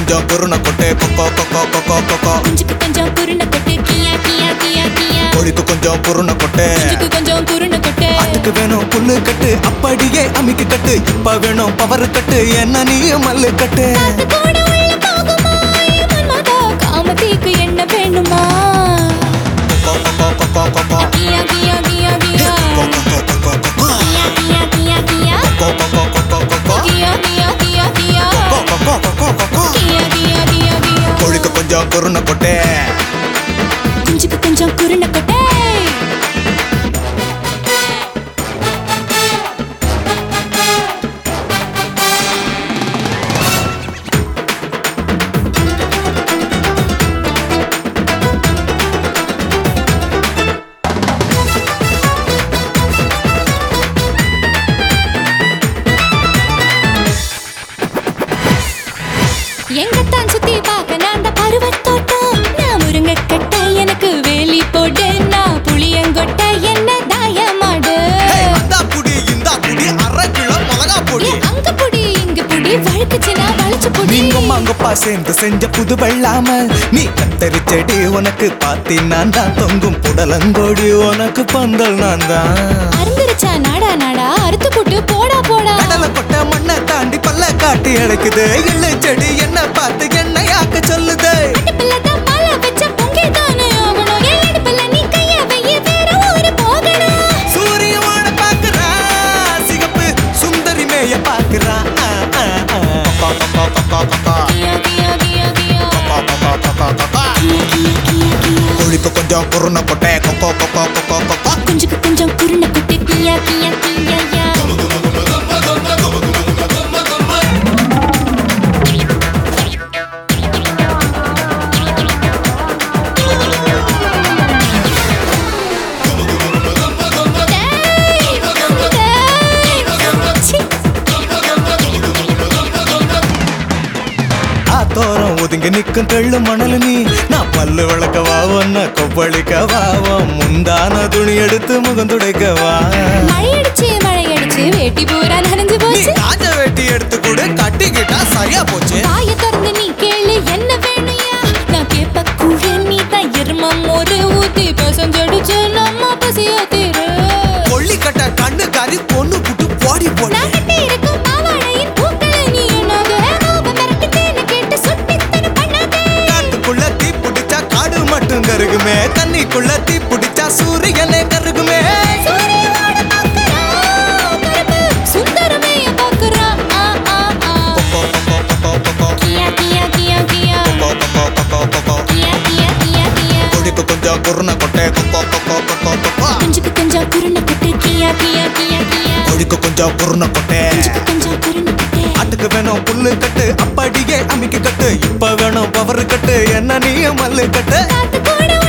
கொஞ்சம் குருண கொட்டு கொக்கோ கொக்கோ கொக்கோ கொக்கோ குஞ்சுக்கு கொஞ்சம் குருணை கொட்டு கியா கியா கியா கியா கோழிக்கு கொஞ்சம் குருண கொட்டு குஞ்சுக்கு கொஞ்சம் குருணை கொட்டு அதுக்கு வேணும் புல்லு கட்டு அப்படியே அமிக்கி கட்டு இப்ப வேணும் பவர் கட்டு என்ன நீ மல்லு கட்டு காத்து கூட உள்ள போகுமா மன்மதா காமத்திக்கு என்ன வேணுமா கொக்கோ கொக்கோ கொக்கோ கொக்கோ கியா கியா கியா கியா கொக்கோ கொக்கோ கொக்கோ கியா கியா கியா கியா கொக்கோ கொக்கோ கொக்கோ கொக்கோ கியா கியா கியா கியா கொக்கோ கொக்கோ கொக்கோ கியா கியா கியா கியா கோழிக்கு கொஞ்சம் குருண கொட்டு குஞ்சுக்கு கொஞ்சம் குருணை கொட்டு எங்கத்தான் சுத்தி பார்க்க நான் அந்த பருவத்தோட்டம் நான் முருங்க கட்ட எனக்கு வேலி போடு நான் புளியங்கொட்ட என்ன தாயமாடு அந்த புடி இந்த புடி அரை கிலோ மிளகா பொடி ஏன் அங்க புடி இங்க புடி வழுக்குச்சுனா வளைச்சு புடி நீங்க மாங்கப்பா சேர்ந்து செஞ்ச புது வெள்ளாம நீ கத்தரி செடி உனக்கு பாத்தி நான் தான் தொங்கும் புடலங்கோடி உனக்கு பந்தல் நான் தான் அருந்துருச்சா நாடா நாடா அறுத்து போட்டு போடா போடா கடலை கொட்ட மண்ணை தாண்டி பல்ல காட்டி அழைக்குது எள்ளு செடி என்ன பார்த்து என்னையாக்க சொல்லுது அடுப்புல தான் பாலை வச்ச பொங்கி தானே ஆகணும் என் அடுப்புல நீ கைய வைய வேற ஊரு போகணும் சூரியமான பாக்குறா சிகப்பு சுந்தரி மேய பாக்குறா ஆ, ஆ, ஆ. கொக்கோ, கொக்கோ, கொக்கோ, கொக்கோ. கியா கியா கியா கியா கொக்கோ, கொக்கோ, கொக்கோ, கொக்கோ. கியா கியா கியா கியா கோழிக்கு கொஞ்சம் குருணை கொட்டை கொக்கோ கொக்கோ கொக்கோ கொக்கோ குஞ்சுக்கு கொஞ்சம் குருணை குட்டி கியா கியா கியா யா டேய், டேய். சீ. ஆத்தோரம் ஒதுங்கி நிக்கும் தெள்ளு மணல் நீ நான் பல்லு விளக்கவா ஒன்ன கொப்பளிக்கவா உன் முந்தான துணி எடுத்து முகம் துடைக்கவா மழையடிச்சு மழையடிச்சு வேட்டி பூரா நனைஞ்சு நீ போச்சு காஞ்ச வெட்டி எடுத்து கூட கட்டிக்கிட்டா சரியா போச்சு வாய திறந்து நீ கேளு என்ன வேணுயா நான் கேப்ப கூட நீ தான் எருமம் ஒரு ஊத்தி பசஞ்சடிச்சு நம்ம பசிய தீரு கொள்ளிக்கட்ட கண்ணு கறி பொண்ணு புட்டு போடி போடி நான் கட்டி இருக்கும் பாவாடையின் பூக்களை நீ என்னாத கோபம் மிரட்டி தேனை கேட்டு சுட்டித்தனம் பண்ணாதே காட்டுக்குள்ள தீ பிடிச்சா காடு மட்டும் கருகுமே தண்ணிக்குள்ள தீ பிடிச்சா சூரியனே கருகுமே சூரியனோட பார்க்கறான் கருப்பு சுந்தரமைய பார்க்கறான் ஆ ஆ ஆ கொக்கோ, கொக்கோ, கொக்கோ, கொக்கோ. கியா கியா கியா கியா கொக்கோ, கொக்கோ, கொக்கோ, கொக்கோ. கியா கியா கியா கியா கோழிக்கு கொஞ்சம் குருணை கொட்டை கொக்கோ கொக்கோ கொக்கோ கொக்கோ குஞ்சுக்கு கொஞ்சம் குருணை கொட்டு கியா கியா கியா கியா கோழிக்கு கொஞ்சம் குருணை கொட்டை குஞ்சுக்கு கொஞ்சம் குருணை கொட்டு ஆட்டுக்கு வேணும் புல்லு கட்டு அப்படியே அமிக்கி கட்டு இப்ப வேணும் பவர் கட்டு என்ன நீ மல்லு கட்டு காத்து கூட